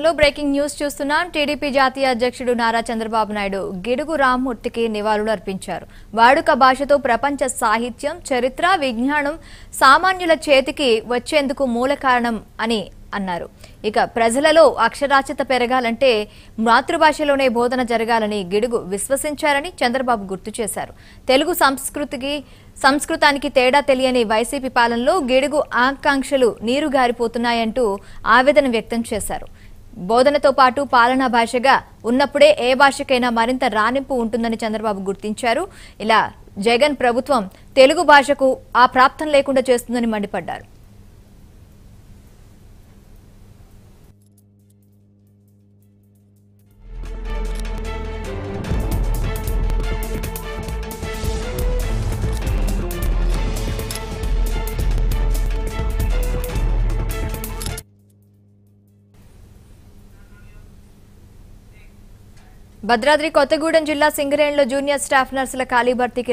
కార్యక్రమంలో breaking news చూస్తున్నాం TDP జాతీయ అధ్యక్షుడు నారా చంద్రబాబు నాయుడు గిడుగు రామ్మూర్తికి నివాళులు అర్పించారు వాడుక భాషతో ప్రపంచ సాహిత్యం చరిత్ర విజ్ఞానం సామాన్యుల చేతికి వచ్చేందుకు మూల కారణం అని అన్నారు ఇక ప్రజలలో అక్షరాస్యత పెరగాలంటే మాతృభాషలోనే బోధన జరగాలని గిడుగు విశ్వసించారని చంద్రబాబు గుర్తు చేశారు తెలుగు సంస్కృతికి సంస్కృతానికి తేడా తెలియని వైసీపీ పాలనలో గిడుగు ఆకాంక్షలు నీరుగారిపోతున్నాయంటూ ఆవేదన వ్యక్తం చేశారు బోధనతో పాటు పాలనా భాషగా ఉన్నప్పుడే ఏ భాషకైనా మరింత రాణింపు ఉంటుందని చంద్రబాబు గుర్తించారు ఇలా జగన్ ప్రభుత్వం తెలుగు భాషకు ఆ ప్రాప్తం లేకుండా చేస్తుందని మండిపడ్డారు భద్రాద్రి కొత్తగూడెం జిల్లా సింగరేణిలో జూనియర్ స్టాఫ్ నర్సుల ఖాళీ భర్తీకి